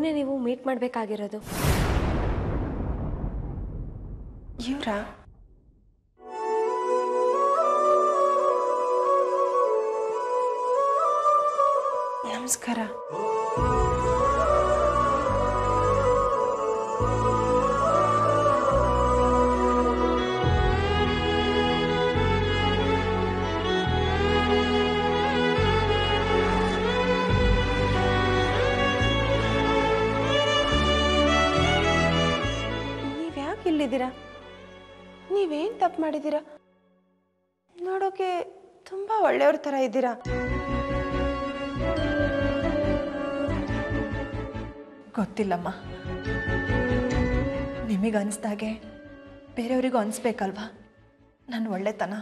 ಇವ್ರನ್ನೇ ನೀವು ಮೀಟ್ ಮಾಡಬೇಕಾಗಿರೋದು ಇವ್ರ ನಮಸ್ಕಾರ ನೀವ್ ಯಾಕೆ ಇಲ್ಲಿದ್ದೀರಾ ನೀವೇನ್ ತಪ್ಪು ಮಾಡಿದ್ದೀರಾ ನೋಡೋಕೆ ತುಂಬಾ ಒಳ್ಳೆಯವ್ರ ತರ ಇದ್ದೀರಾ ಗೊತ್ತಿಲ್ಲಮ್ಮ ನಿಮಗೆ ಅನಿಸ್ದಾಗೆ ಬೇರೆಯವರಿಗೂ ಅನಿಸ್ಬೇಕಲ್ವಾ ನನ್ನ ಒಳ್ಳೆತನ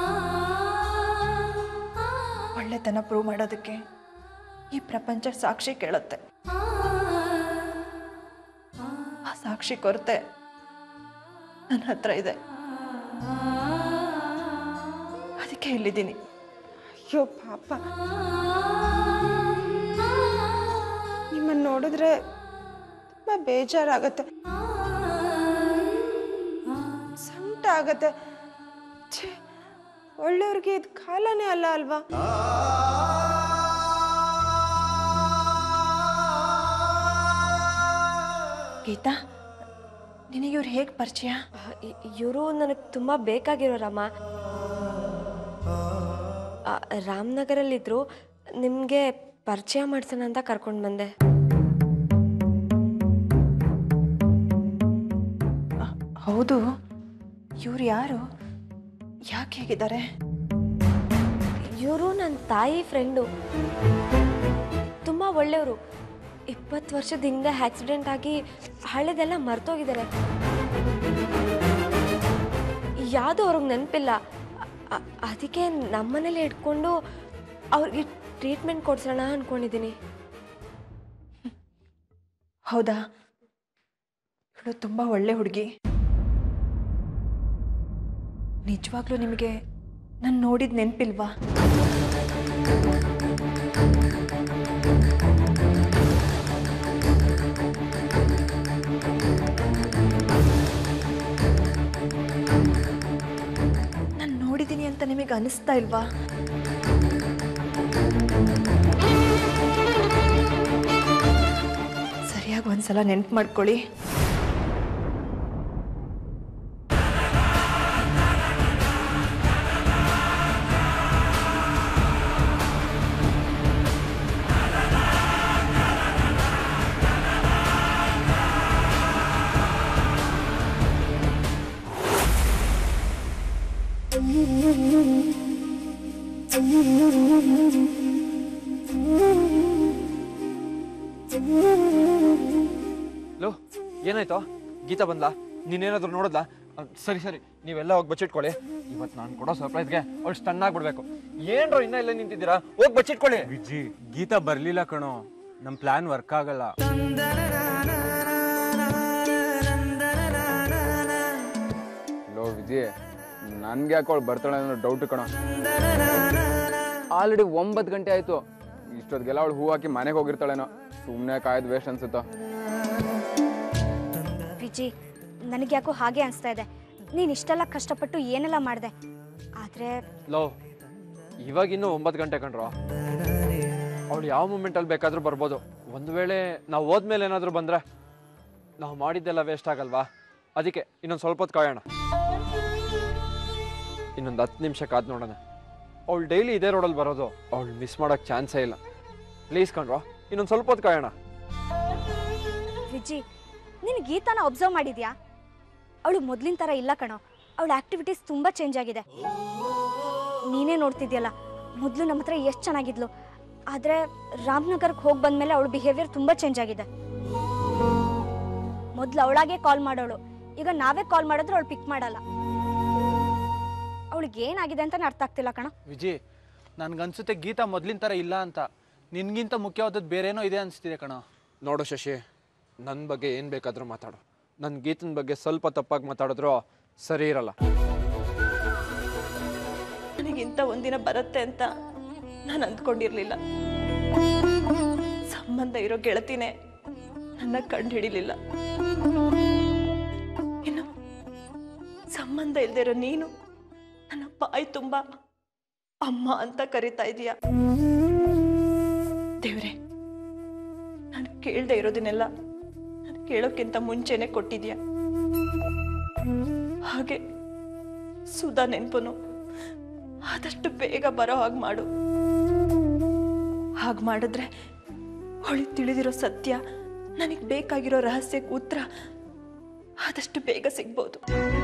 ಒಳ್ಳೆತನ ಪ್ರೂವ್ ಮಾಡೋದಕ್ಕೆ ಈ ಪ್ರಪಂಚ ಸಾಕ್ಷಿ ಕೇಳುತ್ತೆ ಆ ಸಾಕ್ಷಿ ಕೊರತೆ ನನ್ನ ಹತ್ರ ಇದೆ ಅದಕ್ಕೆ ಇಲ್ಲಿದ್ದೀನಿ ಅಯ್ಯೋ ಪಾಪ ನಿಮ್ಮನ್ನು ನೋಡಿದ್ರೆ ತುಂಬ ಬೇಜಾರಾಗತ್ತೆ ಸಂಕಟ ಆಗತ್ತೆ ಛೇ ಒಳ್ಳೆಯವ್ರಿಗೆ ಇದು ಕಾಲನೇ ಅಲ್ಲ ಅಲ್ವಾ ಗೀತಾ ನಿನಗೆ ಇವ್ರು ಹೇಗೆ ಪರಿಚಯ ಇವರು ನನಗೆ ತುಂಬ ಬೇಕಾಗಿರೋರಮ್ಮ ಆ, ರಾಮನಗರಲ್ಲಿದ್ದರು ನಿಮಗೆ ಪರಿಚಯ ಮಾಡ್ಸೋಣ ಅಂತ ಕರ್ಕೊಂಡು ಬಂದೆ ಅ- ಹೌದು ಇವ್ರು ಯಾರು ಯಾಕೆ ಹೇಗಿದ್ದಾರೆ ಇವರು ನನ್ನ ತಾಯಿ ಫ್ರೆಂಡು ತುಂಬ ಒಳ್ಳೆಯವರು ಇಪ್ಪತ್ತು ವರ್ಷದ ಹಿಂದೆ ಆಕ್ಸಿಡೆಂಟ್ ಆಗಿ ಹಳೆದೆಲ್ಲ ಮರ್ತೋಗಿದ್ದಾರೆ ಯಾವುದೂ ಅವ್ರಿಗೆ ನೆನಪಿಲ್ಲ ಅ- ಅದಕ್ಕೆ ನಮ್ಮನೇಲಿ ಇಟ್ಕೊಂಡು ಅವ್ರಿಗೆ ಟ್ರೀಟ್ಮೆಂಟ್ ಕೊಡ್ಸೋಣ ಅಂದ್ಕೊಂಡಿದ್ದೀನಿ ಹೌದಾ ಇವಳು ತುಂಬ ಒಳ್ಳೆ ಹುಡುಗಿ ನಿಜವಾಗ್ಲೂ ನಿಮಗೆ ನಾನು ನೋಡಿದ ನೆನಪಿಲ್ವಾ ನಾನು ನೋಡಿದ್ದೀನಿ ಅಂತ ನಿಮಗೆ ಅನಿಸ್ತಾ ಇಲ್ವಾ ಸರಿಯಾಗಿ ಒಂದ್ಸಲ ನೆನ್ಪು ಮಾಡ್ಕೊಳ್ಳಿ ಲೋ ಏನಾಯ್ತು ಗೀತಾ ಬಂದ್ಲಾ ನೀನೇನಾದ್ರೂ ನೋಡಿದ್ಲಾ ಅಹ್, ಸರಿ ಸರಿ ನೀವೆಲ್ಲ ಹೋಗಿ ಬಚ್ಚಿಟ್ಕೊಳ್ಳಿ ಇವತ್ತು ನಾನು ಕೊಡೋ ಸರ್ಪ್ರೈಸ್ಗೆ ಅವಳು ಸ್ಟನ್ ಆಗ್ಬಿಡ್ಬೇಕು ಏನ್ರೋ ಇನ್ನ ಇಲ್ಲ ನಿಂತಿದ್ದೀರಾ ಹೋಗಿ ಬಚ್ಚಿಟ್ಕೊಳ್ಳಿ ವಿಜಿ ಗೀತಾ ಬರ್ಲಿಲ್ಲ ಕಣೋ ನಮ್ ಪ್ಲಾನ್ ವರ್ಕ್ ಆಗಲ್ಲ ಲೋ ವಿಜಿ ನನ್ಗೆ ಯಾಕೆ ಅವಳು ಬರ್ತಾಳೆ ಅನ್ನೋ ಡೌಟ್ ಕಣ ಆಲ್ರೆಡಿ ಒಂಬತ್ತು ಗಂಟೆ ಆಯ್ತು ಇಷ್ಟೊತ್ತಿಗೆಲ್ಲ ಅವಳು ಹೂ ಹಾಕಿ ಮನೆಗೆ ಹೋಗಿರ್ತಾಳೇನೋ ಸುಮ್ಮನೆ ಕಾಯ್ದು ವೇಸ್ಟ್ ಅನ್ಸುತ್ತೋ ವಿಜಿ ನನಗೆ ಯಾಕೋ ಹಾಗೆ ಅನಿಸ್ತಾ ಇದೆ ನೀನು ಇಷ್ಟೆಲ್ಲ ಕಷ್ಟಪಟ್ಟು ಏನೆಲ್ಲ ಮಾಡಿದೆ ಆದರೆ ಲೋ ಇವಾಗಿನ್ನೂ ಒಂಬತ್ತು ಗಂಟೆ ಕಣ್ರೋ ಅವಳು ಯಾವ ಮೂಮೆಂಟಲ್ಲಿ ಬೇಕಾದ್ರೂ ಬರ್ಬೋದು ಒಂದು ವೇಳೆ ನಾವು ಹೋದ್ಮೇಲೆ ಏನಾದರೂ ಬಂದ್ರೆ ನಾವು ಮಾಡಿದ್ದೆಲ್ಲ ವೇಸ್ಟ್ ಆಗಲ್ವಾ ಅದಕ್ಕೆ ಇನ್ನೊಂದು ಸ್ವಲ್ಪ ಹೊತ್ತು ಕಾಯೋಣ ಇನ್ನೊಂದು ಹತ್ತು ನಿಮಿಷ ಕಾದ್ ನೋಡೋಣ ಅವಳು ಡೈಲಿ ಇದೇ ರೋಡಲ್ಲಿ ಬರೋದು ಅವಳು ಮಿಸ್ ಮಾಡೋಕ್ಕೆ ಚಾನ್ಸೇ ಇಲ್ಲ ಪ್ಲೀಸ್ ಕಣ್ರೋ ಇನ್ನೊಂದು ಸ್ವಲ್ಪ ಹೊತ್ತು ಕಾಯೋಣ ವಿಜಿ ನೀನು ಗೀತಾನ ಅಬ್ಸರ್ವ್ ಮಾಡಿದ್ಯಾ ಅವಳು ಮೊದಲಿನ ಥರ ಇಲ್ಲ ಕಣೋ ಅವಳ ಆಕ್ಟಿವಿಟೀಸ್ ತುಂಬ ಚೇಂಜ್ ಆಗಿದೆ ನೀನೇ ನೋಡ್ತಿದ್ಯಲ್ಲ ಮೊದಲು ನಮ್ಮ ಹತ್ರ ಎಷ್ಟು ಚೆನ್ನಾಗಿದ್ಲು ಆದರೆ ರಾಮನಗರಕ್ಕೆ ಹೋಗಿ ಬಂದಮೇಲೆ ಅವಳ ಬಿಹೇವಿಯರ್ ತುಂಬ ಚೇಂಜ್ ಆಗಿದೆ ಮೊದಲು ಅವಳಾಗೆ ಕಾಲ್ ಮಾಡೋಳು ಈಗ ನಾವೇ ಕಾಲ್ ಮಾಡಿದ್ರೆ ಅವಳು ಪಿಕ್ ಮಾಡಲ್ಲ ಅವಳಿಗೆ ಏನಾಗಿದೆ ಅಂತಾನೆ ಅರ್ಥ ಆಗ್ತಿಲ್ಲ ಕಣ ವಿಜಿ ನನ್ಗನ್ಸುತ್ತೆ ಗೀತಾ ಮೊದ್ಲಿನ ಥರ ಇಲ್ಲ ಅಂತ ನಿನ್ಗಿಂತ ಮುಖ್ಯವಾದದ್ದು ಬೇರೇನೋ ಇದೆ ಅನಿಸ್ತಿದೆ ಕಣ ನೋಡು ಶಶಿ ನನ್ನ ಬಗ್ಗೆ ಏನು ಬೇಕಾದರೂ ಮಾತಾಡು ನನ್ನ ಗೀತನ ಬಗ್ಗೆ ಸ್ವಲ್ಪ ತಪ್ಪಾಗಿ ಮಾತಾಡಿದ್ರು ಸರಿ ಇರಲ್ಲ ನನಗಿಂತ ಒಂದಿನ ಬರುತ್ತೆ ಅಂತ ನಾನು ಅಂದ್ಕೊಂಡಿರ್ಲಿಲ್ಲ ಸಂಬಂಧ ಇರೋ ಗೆಳತಿನೇ ನನ್ನ ಕಂಡು ಹಿಡಿಲಿಲ್ಲ ಇನ್ನು ಸಂಬಂಧ ಇಲ್ದಿರೋ ನೀನು ನನ್ನ ಬಾಯಿ ತುಂಬ ಅಮ್ಮ ಅಂತ ಕರಿತಾ ಇದೀಯ ದೇವ್ರೆ ನಾನು ಕೇಳದೆ ಇರೋದನ್ನೆಲ್ಲ ನಾನು ಕೇಳೋಕ್ಕಿಂತ ಮುಂಚೆನೆ ಕೊಟ್ಟಿದ್ಯಾ ಹಾಗೆ ಸುಧಾ ನೆನ್ಪನು ಆದಷ್ಟು ಬೇಗ ಬರೋ ಹಾಗೆ ಮಾಡು ಹಾಗೆ ಮಾಡಿದ್ರೆ ಅವಳಿಗೆ ತಿಳಿದಿರೋ ಸತ್ಯ ನನಗೆ ಬೇಕಾಗಿರೋ ರಹಸ್ಯಕ್ಕೆ ಉತ್ತರ ಆದಷ್ಟು ಬೇಗ ಸಿಗ್ಬೋದು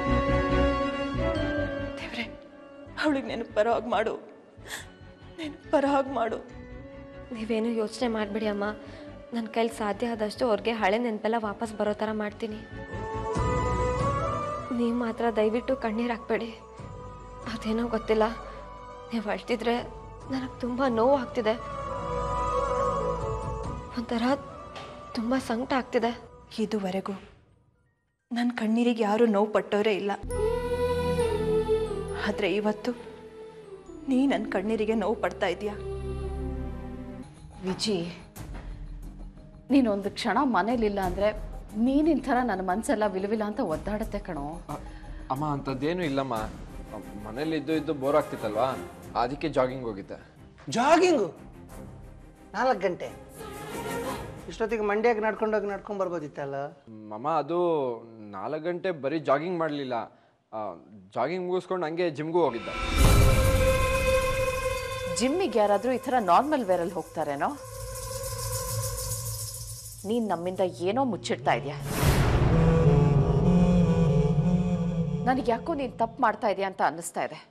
ದೇವ್ರೆ ಅವಳಿಗೆ ನೆನಪು ಬರೋ ಹಾಗೆ ಮಾಡು ನೆನಪು ಬರೋ ಹಾಗೆ ಮಾಡು ನೀವೇನು ಯೋಚನೆ ಮಾಡಬೇಡಿ ಅಮ್ಮ ನನ್ನ ಕೈಲಿ ಸಾಧ್ಯ ಆದಷ್ಟು ಅವ್ರಿಗೆ ಹಳೆ ನೆನಪೆಲ್ಲ ವಾಪಸ್ ಬರೋ ಥರ ಮಾಡ್ತೀನಿ ನೀವು ಮಾತ್ರ ದಯವಿಟ್ಟು ಕಣ್ಣೀರು ಹಾಕ್ಬೇಡಿ ಅದೇನೋ ಗೊತ್ತಿಲ್ಲ ನೀವು ಅಳ್ತಿದ್ರೆ ನನಗೆ ತುಂಬ ನೋವು ಆಗ್ತಿದೆ ಒಂಥರ ತುಂಬ ಸಂಕಟ ಆಗ್ತಿದೆ ಇದುವರೆಗೂ ನನ್ನ ಕಣ್ಣೀರಿಗೆ ಯಾರೂ ನೋವು ಪಟ್ಟವರೇ ಇಲ್ಲ ಆದರೆ ಇವತ್ತು ನೀ ನನ್ನ ಕಣ್ಣೀರಿಗೆ ನೋವು ಪಡ್ತಾ ಇದೀಯಾ ವಿಜಿ ನೀನೊಂದು ಕ್ಷಣ ಮನೇಲಿಲ್ಲ ಅಂದರೆ ನೀನಿನ ಥರ ನನ್ನ ಮನಸ್ಸೆಲ್ಲ ವಿಲವಿಲ ಅಂತ ಒದ್ದಾಡುತ್ತೆ ಕಣೋ ಅ- ಅಮ್ಮ ಅಂಥದ್ದೇನು ಇಲ್ಲಮ್ಮ ಮನೇಲಿ ಇದ್ದು ಇದ್ದು ಬೋರ್ ಆಗ್ತಿತ್ತಲ್ವಾ ಅದಕ್ಕೆ ಜಾಗಿಂಗ್ ಹೋಗಿದ್ದೆ ಜಾಗಿಂಗು ನಾಲ್ಕು ಗಂಟೆ ಇಷ್ಟೊತ್ತಿಗೆ ಮಂಡ್ಯಕ್ಕೆ ನಡ್ಕೊಂಡೋಗಿ ನಡ್ಕೊಂಡು ಬರ್ಬೋದಿತ್ತಲ್ಲ ಮಮ್ಮ ಅದು ನಾಲ್ಕು ಗಂಟೆ ಬರೀ ಜಾಗಿಂಗ್ ಮಾಡಲಿಲ್ಲ ಜಾಗಿಂಗ್ ಮುಗಿಸ್ಕೊಂಡು ಹಂಗೆ ಜಿಮ್ಗೂ ಹೋಗಿದ್ದೆ ಜಿಮ್ಮಿಗೆ ಯಾರಾದರೂ ಈ ಥರ ನಾರ್ಮಲ್ ವೇರಲ್ಲಿ ಹೋಗ್ತಾರೇನೋ ನೀನು ನಮ್ಮಿಂದ ಏನೋ ಮುಚ್ಚಿಡ್ತಾ ಇದೆಯಾ ನನಗೆ ಯಾಕೋ ನೀನು ತಪ್ಪು ಮಾಡ್ತಾ ಇದೆಯಾ ಅಂತ ಅನ್ನಿಸ್ತಾ ಇದೆ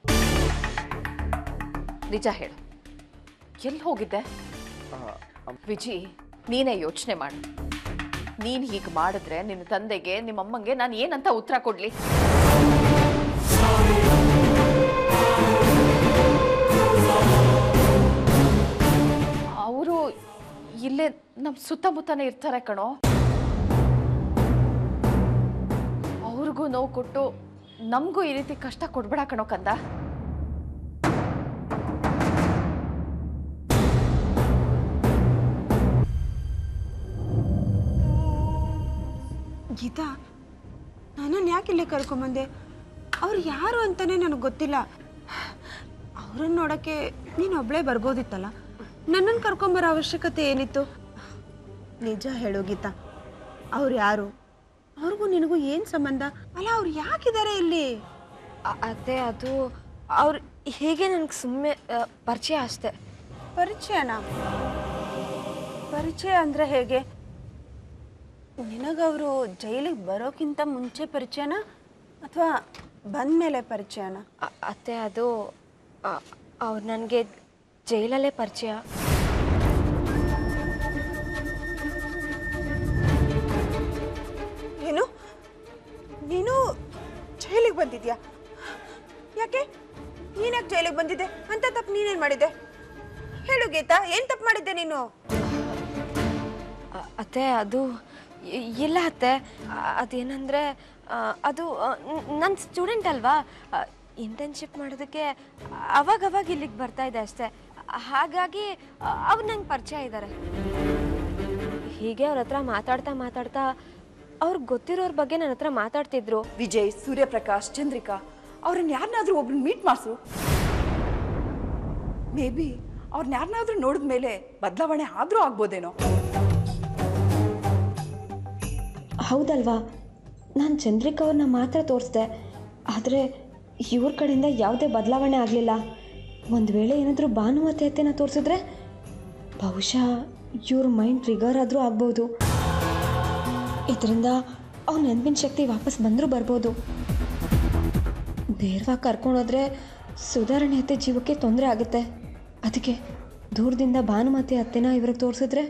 ನಿಜ ಹೇಳು ಎಲ್ಲಿ ಹೋಗಿದ್ದೆ ವಿಜಿ ನೀನೇ ಯೋಚನೆ ಮಾಡು ನೀನು ಹೀಗೆ ಮಾಡಿದ್ರೆ ನಿನ್ನ ತಂದೆಗೆ ನಿಮ್ಮಮ್ಮಂಗೆ ನಾನು ಏನಂತ ಉತ್ತರ ಕೊಡ್ಲಿ ಅವರು ಇಲ್ಲೇ ನಮ್ಮ ಸುತ್ತಮುತ್ತನೇ ಇರ್ತಾರೆ ಕಣೋ ಅವ್ರಿಗೂ ನೋವು ಕೊಟ್ಟು ನಮಗೂ ಈ ರೀತಿ ಕಷ್ಟ ಕೊಡ್ಬೇಡ ಕಣೋ ಕಂದ ಗೀತಾ ನನ್ನನ್ನು ಯಾಕೆ ಇಲ್ಲಿ ಕರ್ಕೊಂಬಂದೆ ಅವ್ರು ಯಾರು ಅಂತಾನೆ ನನಗೆ ಗೊತ್ತಿಲ್ಲ ಅವ್ರನ್ನ ನೋಡೋಕ್ಕೆ ನೀನು ಒಬ್ಳೇ ಬರ್ಬೋದಿತ್ತಲ್ಲ ನನ್ನನ್ನು ಕರ್ಕೊಂಬರೋ ಅವಶ್ಯಕತೆ ಏನಿತ್ತು ನಿಜ ಹೇಳು ಗೀತಾ ಅವ್ರು ಯಾರು ಅವ್ರಿಗೂ ನಿನಗೂ ಏನು ಸಂಬಂಧ ಅಲ್ಲ ಅವ್ರು ಯಾಕಿದ್ದಾರೆ ಇಲ್ಲಿ ಅ- ಅದೇ ಅದು ಅವ್ರು ಹೀಗೆ ನನಗೆ ಸುಮ್ಮನೆ ಪರಿಚಯ ಅಷ್ಟೆ ಪರಿಚಯನಾ ಪರಿಚಯ ಅಂದರೆ ಹೇಗೆ ನಿನಗವರು ಜೈಲಿಗೆ ಬರೋಕ್ಕಿಂತ ಮುಂಚೆ ಪರಿಚಯನಾ ಅಥವಾ ಬಂದಮೇಲೆ ಪರಿಚಯನಾ ಅ- ಅತ್ತೆ ಅದು ಅವ್ರು ನನಗೆ ಜೈಲಲ್ಲೇ ಪರಿಚಯ ಏನು ನೀನು ಜೈಲಿಗೆ ಬಂದಿದ್ಯಾ ಯಾಕೆ ನೀನ್ಯಾಕೆ ಜೈಲಿಗೆ ಬಂದಿದ್ದೆ ಅಂತ ತಪ್ಪು ನೀನೇನು ಮಾಡಿದ್ದೆ ಹೇಳು ಗೀತಾ ಏನು ತಪ್ಪು ಮಾಡಿದ್ದೆ ನೀನು ಅ- ಅತ್ತೆ ಅದು ಇ- ಇಲ್ಲ ಅತ್ತೆ ಅ- ಅದೇನಂದ್ರೆ ಆ, ಅದು ನನ್ನ ಸ್ಟೂಡೆಂಟ್ ಅಲ್ವಾ ಇಂಟರ್ನ್ಶಿಪ್ ಮಾಡೋದಕ್ಕೆ ಅವಾಗ ಅವಾಗ ಇಲ್ಲಿಗೆ ಬರ್ತಾ ಇದೆ ಅಷ್ಟೇ ಹಾಗಾಗಿ ಅವ್ರು ನಂಗೆ ಪರಿಚಯ ಇದ್ದಾರೆ ಹೀಗೆ ಅವ್ರ ಹತ್ರ ಮಾತಾಡ್ತಾ ಮಾತಾಡ್ತಾ ಅವ್ರಿಗೆ ಗೊತ್ತಿರೋರ ಬಗ್ಗೆ ನನ್ನ ಹತ್ರ ಮಾತಾಡ್ತಿದ್ರು ವಿಜಯ್ ಸೂರ್ಯಪ್ರಕಾಶ್ ಚಂದ್ರಿಕಾ ಅವ್ರನ್ನ ಯಾರನ್ನಾದ್ರೂ ಒಬ್ರನ್ನ ಮೀಟ್ ಮಾಡಿಸು ಮೇ ಬಿ ಅವ್ರನ್ನ ಯಾರನ್ನಾದ್ರೂ ನೋಡಿದ ಮೇಲೆ ಬದಲಾವಣೆ ಆದರೂ ಆಗ್ಬೋದೇನೋ ಹೌದಲ್ವಾ ನಾನು ಚಂದ್ರಿಕಾ ಅವ್ರನ್ನ ಮಾತ್ರ ತೋರಿಸ್ದೆ ಆದರೆ ಇವ್ರ ಕಡೆಯಿಂದ ಯಾವುದೇ ಬದಲಾವಣೆ ಆಗಲಿಲ್ಲ ಒಂದು ವೇಳೆ ಏನಾದರೂ ಭಾನುಮತಿ ಅತ್ತೆನ ತೋರಿಸಿದ್ರೆ ಬಹುಶಃ ಇವ್ರ ಮೈಂಡ್ ಟ್ರಿಗರ್ ಆದರೂ ಆಗ್ಬೋದು ಇದರಿಂದ ಅವ್ರ ನೆನಪಿನ ಶಕ್ತಿ ವಾಪಸ್ ಬಂದರೂ ಬರ್ಬೋದು ನೇರವಾಗಿ ಕರ್ಕೊಂಡೋದ್ರೆ ಸುಧಾರಣೆ ಅತ್ತೆ ಜೀವಕ್ಕೆ ತೊಂದರೆ ಆಗುತ್ತೆ ಅದಕ್ಕೆ ದೂರದಿಂದ ಭಾನುಮತಿ ಅತ್ತೆನ ಇವ್ರಿಗೆ ತೋರಿಸಿದ್ರೆ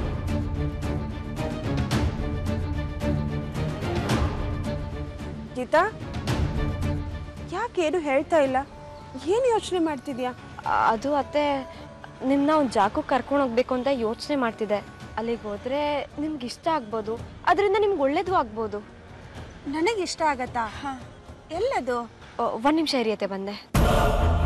ಗೀತಾ ಯಾಕೇನು ಹೇಳ್ತಾ ಇಲ್ಲ ಏನು ಯೋಚನೆ ಮಾಡ್ತಿದ್ಯಾ ಅದು ಅತ್ತೆ ನಿಮ್ಮನ್ನ ಒಂದು ಜಾಗಕ್ಕೆ ಕರ್ಕೊಂಡು ಹೋಗ್ಬೇಕು ಅಂತ ಯೋಚನೆ ಮಾಡ್ತಿದ್ದೆ ಅಲ್ಲಿಗೆ ಹೋದ್ರೆ ನಿಮ್ಗೆ ಇಷ್ಟ ಆಗ್ಬೋದು ಅದರಿಂದ ನಿಮ್ಗೆ ಒಳ್ಳೇದು ಆಗ್ಬೋದು ನನಗೆ ಇಷ್ಟ ಆಗತ್ತಾ ಎಲ್ಲದು ಒಂದು ನಿಮಿಷ ಇರಿಯತ್ತೆ ಬಂದೆ